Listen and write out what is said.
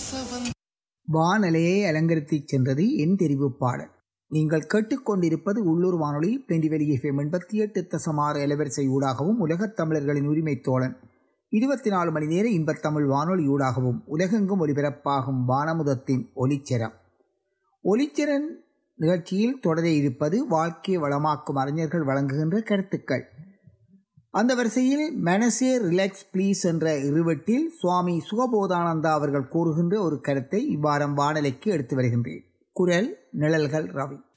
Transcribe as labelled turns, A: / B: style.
A: வானலையை அலங்கரித்துச் சென்றது என் தெரிவு பாடல் நீங்கள் கேட்டுக்கொண்டிருப்பது உள்ளூர் வானொலி பெண்டிவெளி எஃப்எம் எண்பத்தி எட்டு தசமாறு அலைவரிசை ஊடாகவும் உலகத் தமிழர்களின் உரிமை தோழன் இருபத்தி நாலு மணி நேர இன்பத்தமிழ் வானொலி ஊடாகவும் உலகெங்கும் ஒலிபரப்பாகும் வானமுதத்தின் ஒலிச்சரம் ஒலிச்சரன் நிகழ்ச்சியில் தொடர இருப்பது வாழ்க்கையை வளமாக்கும் அறிஞர்கள் வழங்குகின்ற கருத்துக்கள் அந்த வரிசையில் மனசே ரிலாக்ஸ் ப்ளீஸ் என்ற இருவட்டில் சுவாமி சுகபோதானந்தா அவர்கள் கூறுகின்ற ஒரு கருத்தை இவ்வாரம் வானலைக்கு எடுத்து வருகின்றேன் குரல் நிழல்கள் ரவி